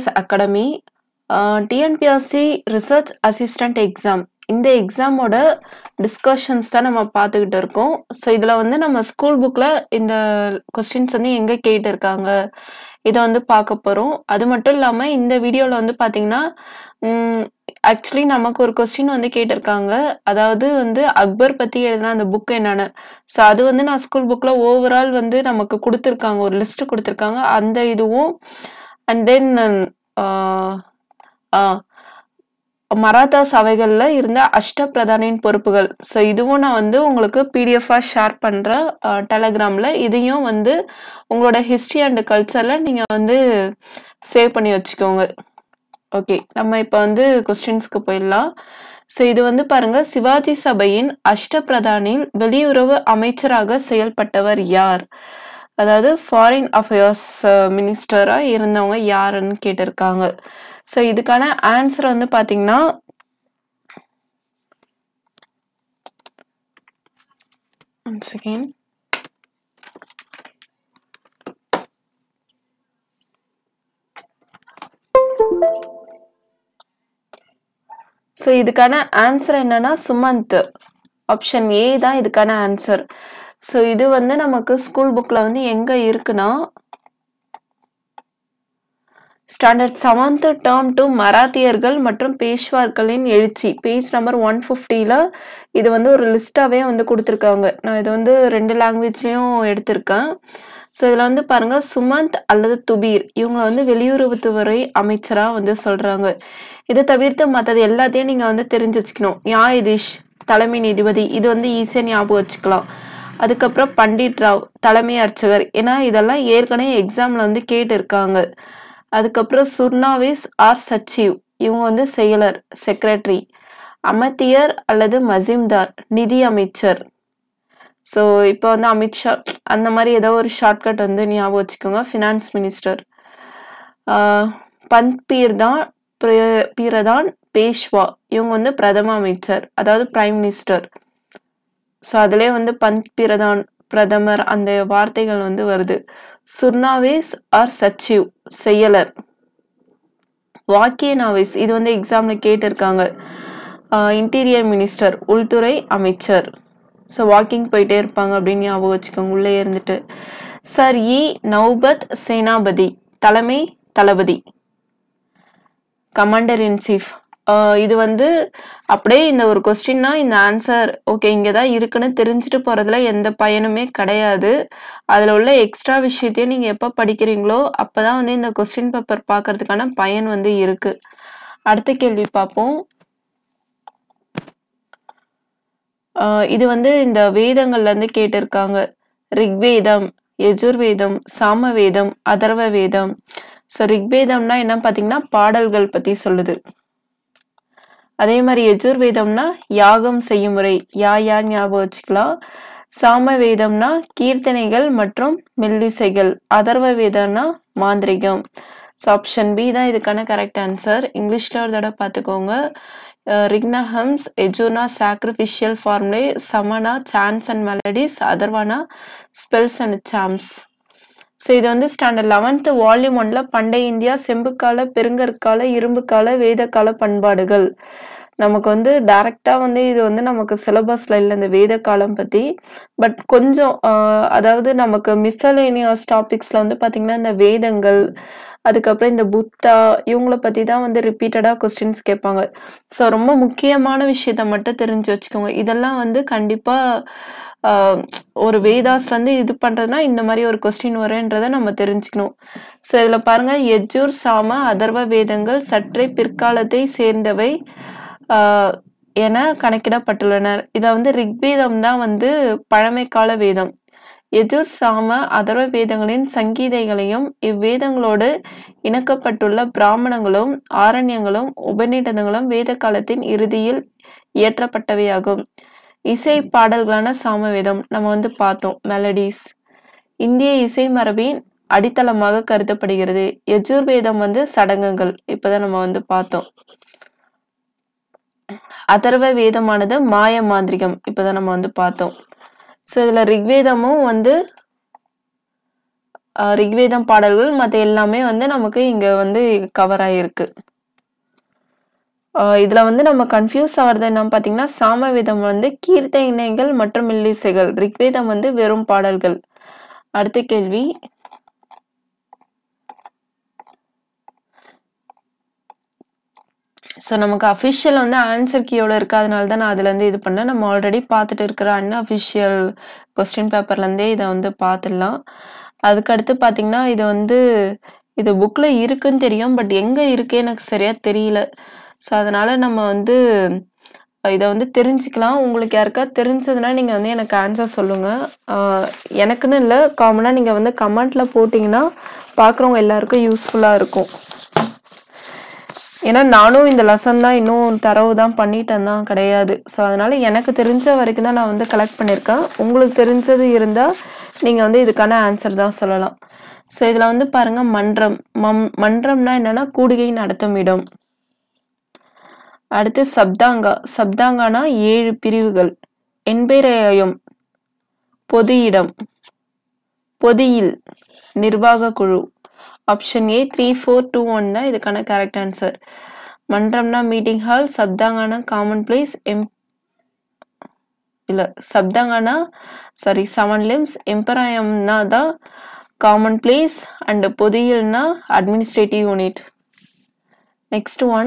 IAS academy TNPSC research assistant exam இந்த எக்ஸாமோட discussions தான் நம்ம பார்த்துக்கிட்டு இருக்கோம் ஸோ இதில் வந்து நம்ம ஸ்கூல் புக்கில் இந்த கொஸ்டின்ஸ் வந்து எங்கே கேட்டிருக்காங்க இதை வந்து பார்க்க போகிறோம் அது மட்டும் இல்லாமல் இந்த வீடியோவில் வந்து பார்த்தீங்கன்னா ஆக்சுவலி நமக்கு ஒரு கொஸ்டின் வந்து கேட்டிருக்காங்க அதாவது வந்து அக்பர் பற்றி எழுதின அந்த புக் என்னன்னு ஸோ அது வந்து நான் ஸ்கூல் புக்கில் ஓவரால் வந்து நமக்கு கொடுத்துருக்காங்க ஒரு லிஸ்ட் கொடுத்துருக்காங்க அந்த இதுவும் அண்ட் தென் மராத்தாஸ் அவைகளில் இருந்த அஷ்ட பிரதானின் பொறுப்புகள் ஸோ இதுவும் நான் வந்து உங்களுக்கு பிடிஎஃபாக ஷேர் பண்ணுறேன் டெலகிராமில் இதையும் வந்து உங்களோட ஹிஸ்ட்ரி அண்ட் கல்ச்சரில் நீங்கள் வந்து சேவ் பண்ணி வச்சுக்கோங்க ஓகே நம்ம இப்போ வந்து கொஸ்டின்ஸ்க்கு போயிடலாம் ஸோ இது வந்து பாருங்க சிவாஜி சபையின் அஷ்ட பிரதானில் வெளியுறவு அமைச்சராக செயல்பட்டவர் யார் அதாவது ஃபாரின் அஃபேர்ஸ் மினிஸ்டராக இருந்தவங்க யாருன்னு கேட்டிருக்காங்க ஸோ இதுக்கான ஆன்சர் வந்து பார்த்தீங்கன்னா செகண்ட் ஸோ இதுக்கான ஆன்சர் என்னன்னா சுமந்த் ஆப்ஷன் ஏ தான் இதுக்கான ஆன்சர் ஸோ இது வந்து நமக்கு ஸ்கூல் புக்கில் வந்து எங்கே இருக்குன்னா ஸ்டாண்டர்ட் செவன்த் டேர்ம் டு மராத்தியர்கள் மற்றும் பேஷ்வார்களின் எழுச்சி பேஜ் நம்பர் ஒன் ஃபிஃப்டியில் இது வந்து ஒரு லிஸ்ட்டாகவே வந்து கொடுத்துருக்காங்க நான் இது வந்து ரெண்டு லாங்குவேஜ்லேயும் எடுத்திருக்கேன் ஸோ இதில் வந்து பாருங்கள் சுமந்த் அல்லது துபீர் இவங்க வந்து வெளியுறவுத்துறை அமைச்சராக வந்து சொல்கிறாங்க இதை தவிர்த்து மற்றது எல்லாத்தையும் நீங்கள் வந்து தெரிஞ்சு வச்சுக்கணும் நியாயதீஷ் தலைமை நீதிபதி இது வந்து ஈஸியாக ஞாபகம் வச்சுக்கலாம் அதுக்கப்புறம் பண்டிட் ராவ் தலைமை அர்ச்சகர் ஏன்னா இதெல்லாம் ஏற்கனவே எக்ஸாமில் வந்து கேட்டிருக்காங்க அதுக்கப்புறம் சுர்னாவிஸ் ஆர் சச்சிவ் இவங்க வந்து செயலர் செக்ரட்டரி அமத்தியர் அல்லது மசிம்தார் நிதி அமைச்சர் ஸோ இப்போ வந்து அமித்ஷா அந்த மாதிரி ஏதோ ஒரு ஷார்ட்கட் வந்து ஞாபகம் வச்சுக்கோங்க ஃபினான்ஸ் மினிஸ்டர் பந்த் பீர் தான் பீரதான் பேஷ்வா இவங்க வந்து பிரதம அமைச்சர் அதாவது பிரைம் மினிஸ்டர் ஸோ அதிலே வந்து பந்த் பிரதான் பிரதமர் அந்த வார்த்தைகள் வந்து வருது சுர்னாவேஸ் ஆர் சச்சிவ் செயலர் வாக்கிய நாவேஸ் இது வந்து எக்ஸாம்ல கேட்டிருக்காங்க இன்டீரியர் மினிஸ்டர் உள்துறை அமைச்சர் ஸோ வாக்கிங் போயிட்டே இருப்பாங்க அப்படின்னு ஞாபகம் வச்சுக்கோங்க உள்ளே இருந்துட்டு சர் இ நௌபத் சேனாபதி தலைமை தளபதி கமாண்டர் இன் சீஃப் இது வந்து அப்படியே இந்த ஒரு கொஸ்டின்னா இந்த ஆன்சர் ஓகே இங்கே தான் இருக்குன்னு தெரிஞ்சுட்டு போகிறதுல எந்த பயனுமே கிடையாது அதில் உள்ள எக்ஸ்ட்ரா விஷயத்தையும் நீங்கள் எப்போ படிக்கிறீங்களோ அப்போ தான் வந்து இந்த கொஸ்டின் பேப்பர் பார்க்கறதுக்கான பயன் வந்து இருக்குது அடுத்த கேள்வி பார்ப்போம் இது வந்து இந்த வேதங்கள்லேருந்து கேட்டிருக்காங்க ரிக்வேதம் யஜுர்வேதம் சாமவேதம் அதர்வ வேதம் ஸோ ரிக்வேதம்னா என்ன பார்த்தீங்கன்னா பாடல்கள் பற்றி சொல்லுது அதே மாதிரி யஜுர்வேதம்னா யாகம் செய்யும் முறை யா யார் ஞாபகம் வச்சுக்கலாம் சாம வேதம்னா கீர்த்தனைகள் மற்றும் மெல்லிசைகள் அதர்வ வேதம்னா மாந்திரிகம் ஸோ ஆப்ஷன் பி தான் இதுக்கான கரெக்ட் ஆன்சர் இங்கிலீஷில் ஒரு தடவை பார்த்துக்கோங்க ரிக்னஹம்ஸ் எஜுனா சாக்ரிஃபிஷியல் ஃபார்ம்லே சமனா சான்ஸ் அண்ட் மெலடிஸ் அதர்வானா ஸ்பெல்ஸ் அண்ட் சாம்ஸ் ஸோ இது வந்து ஸ்டாண்டர்ட் லெவன்த் வால்யூம் ஒன்ல பண்டைய இந்தியா செம்புக்கால பெருங்கற்கால இரும்புக்கால வேதக்கால பண்பாடுகள் நமக்கு வந்து டைரக்டா வந்து இது வந்து நமக்கு சிலபஸ்ல இல்லை இந்த வேத காலம் பத்தி பட் கொஞ்சம் அதாவது நமக்கு மிஸ்சலேனியஸ் டாபிக்ஸ்ல வந்து பாத்தீங்கன்னா இந்த வேதங்கள் அதுக்கப்புறம் இந்த புத்தா இவங்கள பத்தி தான் வந்து ரிப்பீட்டடா கொஸ்டின்ஸ் கேட்பாங்க ஸோ ரொம்ப முக்கியமான விஷயத்த மட்டும் தெரிஞ்சு வச்சுக்கோங்க இதெல்லாம் வந்து கண்டிப்பா ஒரு வேதாஸ்லேருந்து இது பண்ணுறதுனா இந்த மாதிரி ஒரு கொஸ்டின் வருன்றதை நம்ம தெரிஞ்சுக்கணும் ஸோ இதில் பாருங்க எஜூர் சாம அதர்வ வேதங்கள் சற்றே பிற்காலத்தை சேர்ந்தவை என கணக்கிடப்பட்டுள்ளனர் இதை வந்து ரிக்வேதம் தான் வந்து பழமைக்கால வேதம் எஜுர் சாம அதர்வ வேதங்களின் சங்கீதைகளையும் இவ்வேதங்களோடு இணக்கப்பட்டுள்ள பிராமணங்களும் ஆரண்யங்களும் உபநிடதங்களும் வேத காலத்தின் இறுதியில் இயற்றப்பட்டவையாகும் இசை பாடல்களான சாமவேதம் நம்ம வந்து பார்த்தோம் மெலடிஸ் இந்திய இசை மரபின் அடித்தளமாக கருதப்படுகிறது யஜுர்வேதம் வந்து சடங்குகள் இப்பதான் நம்ம வந்து பார்த்தோம் அதர்வ வேதமானது மாய மாந்திரிகம் இப்பதான் நம்ம வந்து பார்த்தோம் ஸோ இதுல ரிக்வேதமும் வந்து அஹ் ரிக்வேதம் பாடல்கள் மற்ற எல்லாமே வந்து நமக்கு இங்க வந்து கவர் ஆயிருக்கு அஹ் இதுல வந்து நம்ம கன்ஃபியூஸ் ஆகிறது என்ன பார்த்தீங்கன்னா சாமவேதம் வந்து கீர்த்தனைகள் மற்றும் மெல்லிசைகள் ரிக்வேதம் வந்து வெறும் பாடல்கள் அடுத்த கேள்வி ஸோ நமக்கு அஃபிஷியல் வந்து ஆன்சர் கீயோட இருக்கு அதனால தான் நான் அதுலேருந்து இது பண்ணேன் நம்ம ஆல்ரெடி பார்த்துட்டு இருக்கிற அன்அஃபிஷியல் கொஸ்டின் பேப்பர்லேருந்தே இதை வந்து பார்த்துடலாம் அதுக்கடுத்து பார்த்தீங்கன்னா இது வந்து இது புக்கில் இருக்குன்னு தெரியும் பட் எங்கே இருக்கு எனக்கு சரியாக தெரியல ஸோ அதனால் நம்ம வந்து இதை வந்து தெரிஞ்சுக்கலாம் உங்களுக்கு யாருக்கா தெரிஞ்சதுன்னா நீங்கள் வந்து எனக்கு ஆன்சர் சொல்லுங்கள் எனக்குன்னு இல்லை காமனாக நீங்கள் வந்து கமெண்ட்டில் போட்டிங்கன்னா பார்க்குறவங்க எல்லாருக்கும் யூஸ்ஃபுல்லாக இருக்கும் ஏன்னா நானும் இந்த லெசன் தான் இன்னும் தரவு தான் பண்ணிட்டேன் தான் கிடையாது ஸோ அதனால எனக்கு தெரிஞ்ச வரைக்கும் தான் நான் வந்து கலெக்ட் பண்ணியிருக்கேன் உங்களுக்கு தெரிஞ்சது இருந்தால் நீங்கள் வந்து இதுக்கான ஆன்சர் தான் சொல்லலாம் ஸோ இதில் வந்து பாருங்க மன்றம் மம் மன்றம்னா என்னன்னா கூடுகை நடத்தும் இடம் அடுத்து சப்தாங்கா சப்தாங்கானா ஏழு பிரிவுகள் என்பேரயம் பொது இடம் பொதியில் நிர்வாக குழு option A three four two one தான் இதுக்கான கரெக்ட் ஆன்சர் மன்றம்னா மீட்டிங் ஹால் சப்தாங்கானா காமன் பிளேஸ் எம் இல்லை சப்தாங்கானா சாரி செவன் லிம்ஸ் எம்பராயம்னா தான் காமன் பிளேஸ் அண்ட் பொதியல்னா administrative unit next one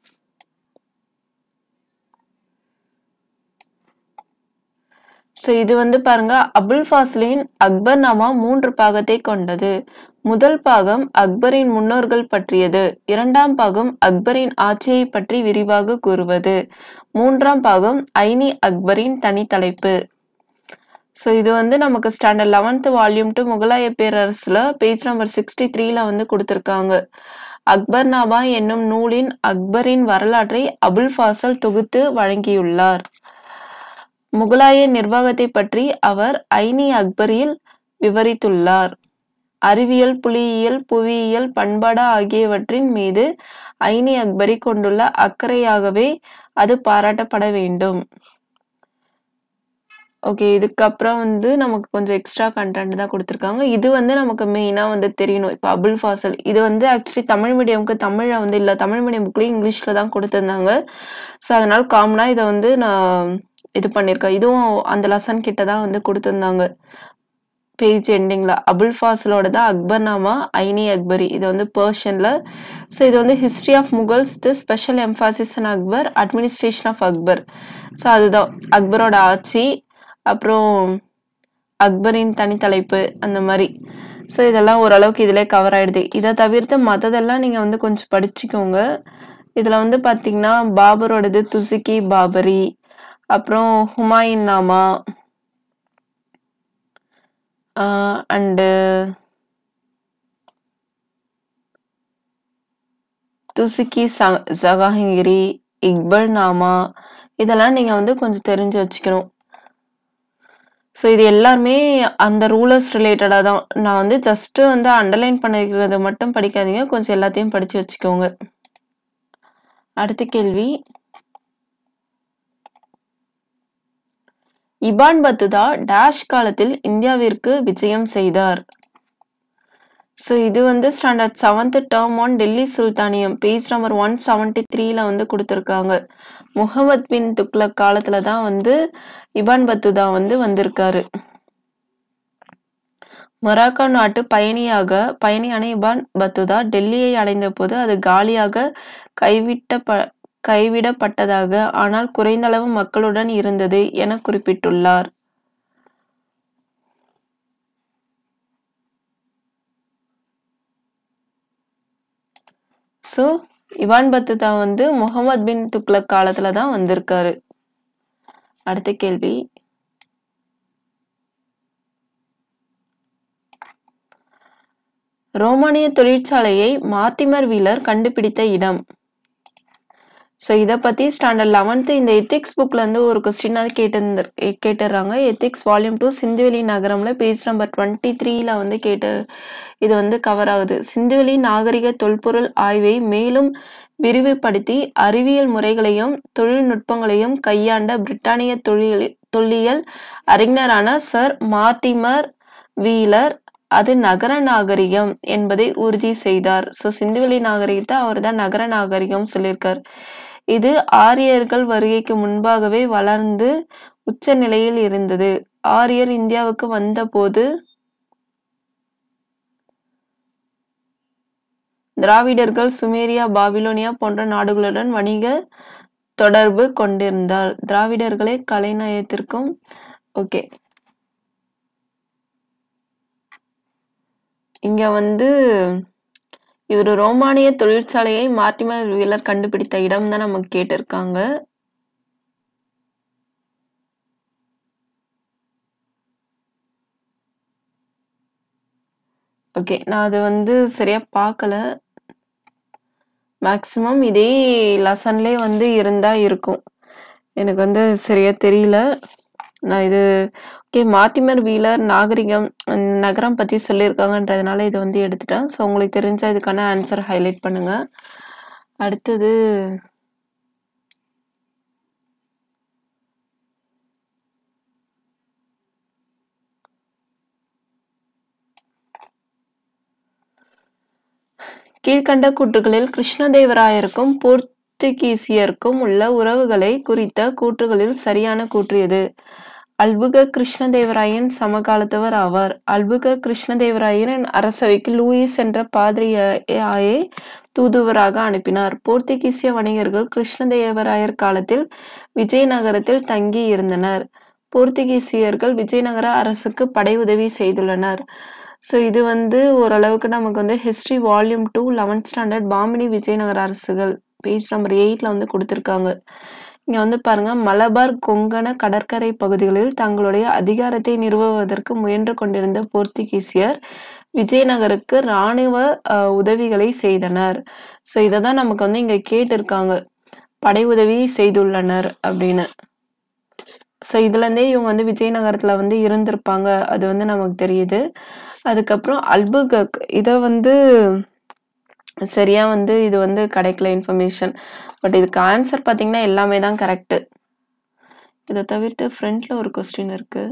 so இது வந்து பாருங்க அபுல் ஃபாஸ்லின் அக்பர் நாமா மூன்று பாகத்தை கொண்டது முதல் பாகம் அக்பரின் முன்னோர்கள் பற்றியது இரண்டாம் பாகம் அக்பரின் ஆட்சியை பற்றி விரிவாக கூறுவது மூன்றாம் பாகம் ஐனி அக்பரின் தனித்தலைப்பு ஸோ இது வந்து நமக்கு ஸ்டாண்டர்ட் லெவன்த் வால்யூம் டு முகலாய பேரரசுல பேஜ் நம்பர் சிக்ஸ்டி த்ரீல வந்து கொடுத்துருக்காங்க அக்பர் நாமா என்னும் நூலின் அக்பரின் வரலாற்றை அபுல் ஃபாசல் தொகுத்து வழங்கியுள்ளார் முகலாய நிர்வாகத்தை பற்றி அவர் ஐனி அக்பரில் விவரித்துள்ளார் அறிவியல் புலியியல் புவியியல் பண்பாடு ஆகியவற்றின் மீது ஐனி அக்பரி கொண்டுள்ள அக்கறையாகவே அது பாராட்டப்பட வேண்டும் ஓகே இதுக்கப்புறம் வந்து நமக்கு கொஞ்சம் எக்ஸ்ட்ரா கண்டென்ட் தான் கொடுத்துருக்காங்க இது வந்து நமக்கு மெயினாக வந்து தெரியணும் இப்போ அபுல் ஃபாசல் இது வந்து ஆக்சுவலி தமிழ் மீடியமுக்கு தமிழில் வந்து இல்லை தமிழ் மீடியம் புக்லேயும் இங்கிலீஷில் தான் கொடுத்துருந்தாங்க ஸோ அதனால் காமனாக இதை வந்து நான் இது பண்ணியிருக்கேன் இதுவும் அந்த லெசன் கிட்ட தான் வந்து கொடுத்துருந்தாங்க பேஜ் எண்டிங்கில் அபுல் ஃபாசலோட தான் அக்பர் நாமா ஐனி அக்பரி இது வந்து பர்ஷனில் ஸோ இது வந்து history of Mughals the special emphasis on Akbar administration of Akbar so அதுதான் அக்பரோட ஆட்சி அப்புறம் அக்பரின் தனித்தலைப்பு அந்த மாதிரி ஸோ இதெல்லாம் ஓரளவுக்கு இதிலே கவர் ஆயிடுது இதை தவிர்த்து மற்றதெல்லாம் நீங்கள் வந்து கொஞ்சம் படிச்சுக்கோங்க இதில் வந்து பார்த்தீங்கன்னா பாபரோடது துசுக்கி பாபரி அப்புறம் ஹுமாயூன் நாமா அண்டு துசுக்கி ச ஜகாஹிங்கிரி இக்பல் நாமா இதெல்லாம் நீங்கள் வந்து கொஞ்சம் தெரிஞ்சு வச்சுக்கணும் ஸோ இது எல்லாருமே அந்த ரூலர்ஸ் ரிலேட்டடாக தான் நான் வந்து ஜஸ்ட்டு வந்து அண்டர்லைன் பண்ணிக்கிறத மட்டும் படிக்காதீங்க கொஞ்சம் எல்லாத்தையும் படித்து வச்சுக்கோங்க அடுத்த கேள்வி இபான் பத்துதா டேஷ் காலத்தில் இந்தியாவிற்கு விஜயம் செய்தார் ஸோ இது வந்து standard seventh term one Delhi சுல்தானியம் பேஜ் நம்பர் ஒன் செவன்டி த்ரீல வந்து கொடுத்துருக்காங்க முகமது பின் துக்ளக் காலத்துல தான் வந்து இபான் பத்துதா வந்து வந்திருக்காரு மொராக்கோ நாட்டு பயணியாக பயணியான இபான் பத்துதா டெல்லியை அடைந்த போது அது காலியாக கைவிட்ட ப கைவிடப்பட்டதாக ஆனால் குறைந்தளவு மக்களுடன் இருந்தது என குறிப்பிட்டுள்ளார் ஸோ இவான் பத்துதா வந்து முகமது பின் துக்ளக் காலத்துல தான் வந்திருக்காரு அடுத்த கேள்வி ரோமானிய தொழிற்சாலையை மார்டிமர் வீலர் கண்டுபிடித்த இடம் ஸோ இதை பற்றி ஸ்டாண்டர்ட் லெவன்த்து இந்த எத்திக்ஸ் புக்லேருந்து ஒரு கொஸ்டினாவது கேட்டிருந்த கேட்டுடுறாங்க எத்திக்ஸ் வால்யூம் டூ சிந்துவெளி நகரமில் பேஜ் நம்பர் டுவெண்ட்டி த்ரீல வந்து கேட்டு இது வந்து கவர் ஆகுது சிந்துவெளி நாகரிக தொல்பொருள் ஆய்வை மேலும் விரிவுபடுத்தி அறிவியல் முறைகளையும் தொழில்நுட்பங்களையும் கையாண்ட பிரிட்டானிய தொழில் தொல்லியல் அறிஞரான சர் மார்டிமர் வீலர் அது நகர நாகரிகம் என்பதை உறுதி செய்தார் ஸோ சிந்துவெளி நாகரிகத்தை அவர் தான் நகர நாகரிகம் சொல்லியிருக்கார் இது ஆரியர்கள் வருகைக்கு முன்பாகவே வளர்ந்து உச்ச நிலையில் இருந்தது ஆரியர் இந்தியாவுக்கு வந்தபோது திராவிடர்கள் சுமேரியா பாபிலோனியா போன்ற நாடுகளுடன் வணிக தொடர்பு கொண்டிருந்தார் திராவிடர்களே கலைநயத்திற்கும் ஓகே இங்க வந்து இவர் ரோமானிய தொழிற்சாலையை மார்டிமர் வீலர் கண்டுபிடித்த இடம் தான் நமக்கு கேட்டிருக்காங்க ஓகே நான் அது வந்து சரியா பார்க்கல மேக்ஸிமம் இதே லெசன்லேயே வந்து இருந்தா இருக்கும் எனக்கு வந்து சரியா தெரியல நான் இது ஓகே மார்டிமர் வீலர் நாகரிகம் அஹ் நகரம் பற்றி சொல்லியிருக்காங்கன்றதுனால இதை வந்து எடுத்துட்டேன் ஸோ உங்களுக்கு தெரிஞ்ச இதுக்கான ஆன்சர் ஹைலைட் பண்ணுங்க அடுத்தது கீழ்கண்ட கூற்றுகளில் கிருஷ்ணதேவராயருக்கும் போர்த்துகீசியருக்கும் உள்ள உறவுகளை குறித்த கூற்றுகளில் சரியான கூற்று எது அல்புக கிருஷ்ணதேவராயன் சமகாலத்தவர் ஆவார் அல்புக கிருஷ்ணதேவராயரின் அரசவைக்கு லூயிஸ் என்ற பாதிரியாயை தூதுவராக அனுப்பினார் போர்த்துகீசிய வணிகர்கள் கிருஷ்ணதேவராயர் காலத்தில் விஜயநகரத்தில் தங்கி இருந்தனர் போர்த்துகீசியர்கள் விஜயநகர அரசுக்கு படை உதவி செய்துள்ளனர் ஸோ இது வந்து ஓரளவுக்கு நமக்கு வந்து history volume two eleventh standard Bahmani Vijayanagara அரசுகள் பேஜ் நம்பர் எயிட்ல வந்து கொடுத்துருக்காங்க இங்க வந்து பாருங்க மலபார் கொங்கண கடற்கரை பகுதிகளில் தங்களுடைய அதிகாரத்தை நிறுவுவதற்கு முயன்று கொண்டிருந்த போர்த்துகீசியர் விஜயநகருக்கு இராணுவ அஹ், உதவிகளை செய்தனர் ஸோ இதை தான் நமக்கு வந்து இங்க கேட்டிருக்காங்க படை உதவி செய்துள்ளனர் அப்படின்னு ஸோ இதுலேருந்தே இவங்க வந்து விஜயநகரத்தில் வந்து இருந்திருப்பாங்க அது வந்து நமக்கு தெரியுது அதுக்கப்புறம் அல்புகக் இதை வந்து சரியா வந்து இது வந்து கிடைக்கல இன்ஃபர்மேஷன் பட் இதுக்கு ஆன்சர் பார்த்தீங்கன்னா எல்லாமே தான் கரெக்டு இதை தவிர்த்து ஃப்ரண்ட்ல ஒரு கொஸ்டின் இருக்கு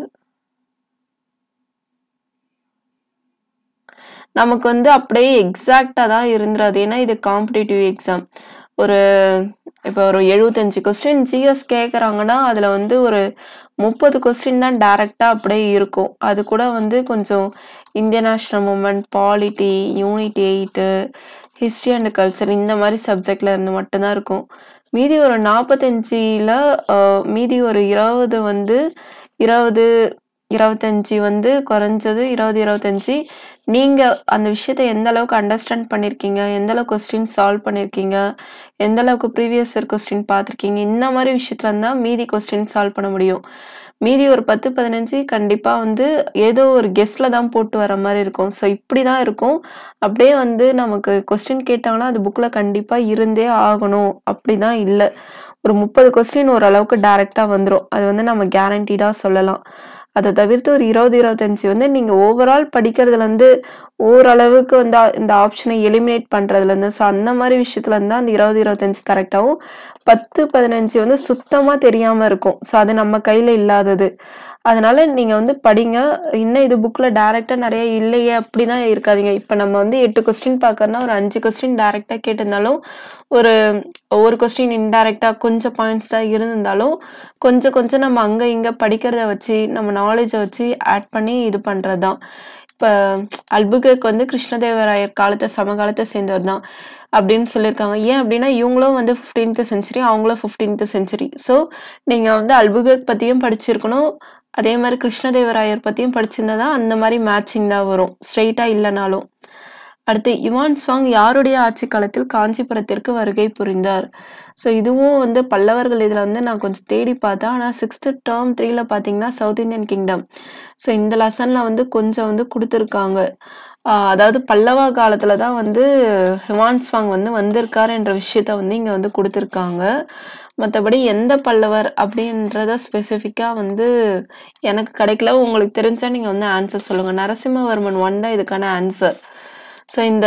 நமக்கு வந்து அப்படியே எக்ஸாக்டா தான் இருந்துராது ஏன்னா இது காம்படிட்டிவ் எக்ஸாம் ஒரு இப்போ ஒரு எழுபத்தஞ்சு கொஸ்டின் ஜிஎஸ் கேட்குறாங்கன்னா அதில் வந்து ஒரு முப்பது கொஸ்டின் தான் டைரெக்டாக அப்படியே இருக்கும் அது கூட வந்து கொஞ்சம் Indian national movement polity unit eight history and culture இந்த மாதிரி சப்ஜெக்டில் இருந்து மட்டும்தான் இருக்கும் மீதி ஒரு நாற்பத்தஞ்சில் மீதி ஒரு இருபது வந்து இருபது இருபத்தஞ்சி வந்து குறைஞ்சது இருபது இருபத்தஞ்சி நீங்கள் அந்த விஷயத்தை எந்த அளவுக்கு அண்டர்ஸ்டாண்ட் பண்ணியிருக்கீங்க எந்த அளவுக்கு கொஸ்டின் சால்வ் பண்ணியிருக்கீங்க எந்த அளவுக்கு ப்ரீவியஸ் இயர் கொஸ்டின் பார்த்துருக்கீங்க இந்த மாதிரி விஷயத்துல இருந்தால் மீதி கொஸ்டின் சால்வ் பண்ண முடியும் மீதி ஒரு பத்து பதினஞ்சு கண்டிப்பாக வந்து ஏதோ ஒரு கெஸ்டில் தான் போட்டு வர மாதிரி இருக்கும் ஸோ இப்படி தான் இருக்கும் அப்படியே வந்து நமக்கு கொஸ்டின் கேட்டாங்கன்னா அது புக்கில் கண்டிப்பாக இருந்தே ஆகணும் அப்படி தான் இல்லை ஒரு முப்பது கொஸ்டின் ஓரளவுக்கு டேரெக்டாக வந்துடும் அது வந்து நம்ம கேரண்டீடாக சொல்லலாம் அதை தவிர்த்து ஒரு இருபது இருபத்தஞ்சி வந்து நீங்கள் ஓவரால் படிக்கிறதுலேருந்து ஓரளவுக்கு வந்து ஆ- இந்த ஆப்ஷனை எலிமினேட் பண்ணுறதுலேருந்து ஸோ அந்த மாதிரி விஷயத்துலேருந்து அந்த இருபது இருபத்தஞ்சி கரெக்டாகவும் பத்து பதினஞ்சு வந்து சுத்தமாக தெரியாமல் இருக்கும் ஸோ அது நம்ம கையில் இல்லாதது அதனால நீங்கள் வந்து படிங்க இன்னும் இது புக்கில் டேரெக்டாக நிறைய இல்லையே அப்படி தான் இருக்காதீங்க இப்போ நம்ம வந்து எட்டு கொஸ்டின் பார்க்கறனா ஒரு அஞ்சு கொஸ்டின் டேரெக்டாக கேட்டிருந்தாலும் ஒரு ஒரு கொஸ்டின் இன்டைரக்டாக கொஞ்சம் பாயிண்ட்ஸ் தான் இருந்திருந்தாலும் கொஞ்சம் கொஞ்சம் நம்ம அங்கே இங்கே படிக்கிறத வச்சு நம்ம நாலேஜை வச்சு ஆட் பண்ணி இது பண்ணுறது தான் இப்போ அல்புகக் வந்து கிருஷ்ணதேவராயர் காலத்தை சமகாலத்தை சேர்ந்தவர் தான் அப்படின்னு சொல்லியிருக்காங்க ஏன் அப்படின்னா இவங்களும் வந்து ஃபிஃப்டீன்த் செஞ்சுரி அவங்களும் ஃபிஃப்டீன்த் செஞ்சுரி ஸோ நீங்கள் வந்து அல்புகக் பற்றியும் படிச்சிருக்கணும் அதே மாதிரி கிருஷ்ணதேவராயர் பற்றியும் படிச்சிருந்தா தான் அந்த மாதிரி மேட்சிங் தான் வரும் ஸ்ட்ரெயிட்டாக இல்லைனாலும் அடுத்து யுவான் ஸ்வாங் யாருடைய ஆட்சி காலத்தில் காஞ்சிபுரத்திற்கு வருகை புரிந்தார் ஸோ இதுவும் வந்து பல்லவர்கள் இதில் வந்து நான் கொஞ்சம் தேடி பார்த்தேன் ஆனால் சிக்ஸ்த்து டேர்ம் த்ரீல பார்த்தீங்கன்னா சவுத் இந்தியன் கிங்டம் ஸோ இந்த லெசனில் வந்து கொஞ்சம் வந்து கொடுத்துருக்காங்க ஆஹ் அதாவது பல்லவா காலத்தில் தான் வந்து யுவான் ஸ்வாங் வந்து வந்திருக்காரு என்ற விஷயத்த வந்து இங்கே வந்து கொடுத்துருக்காங்க மற்றபடி எந்த பல்லவர் அப்படின்றத ஸ்பெசிஃபிக்காக வந்து எனக்கு கிடைக்கல உங்களுக்கு தெரிஞ்சால் நீங்கள் வந்து ஆன்சர் சொல்லுங்கள் நரசிம்மவர்மன் ஒன் தான் இதுக்கான ஆன்சர் ஸோ இந்த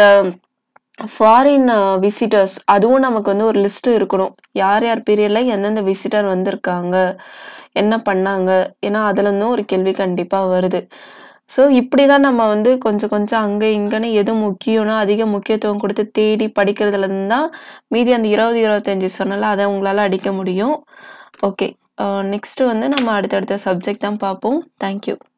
ஃபாரின் விசிட்டர்ஸ் அதுவும் நமக்கு வந்து ஒரு லிஸ்ட் இருக்கணும் யார் யார் பீரியடில் எந்தெந்த விசிட்டர் வந்திருக்காங்க என்ன பண்ணாங்க ஏன்னா அதுல இருந்தும் ஒரு கேள்வி கண்டிப்பாக வருது ஸோ இப்படி தான் நம்ம வந்து கொஞ்சம் கொஞ்சம் அங்கே இங்கேன்னு எது முக்கியம்னோ அதிக முக்கியத்துவம் கொடுத்து தேடி படிக்கிறதுலேருந்து தான் மீதி அந்த இருபது இருபத்தஞ்சி சொன்னல அதை உங்களால் அடிக்க முடியும் ஓகே நெக்ஸ்ட்டு வந்து நம்ம அடுத்தடுத்த சப்ஜெக்ட் தான் பார்ப்போம் தேங்க்யூ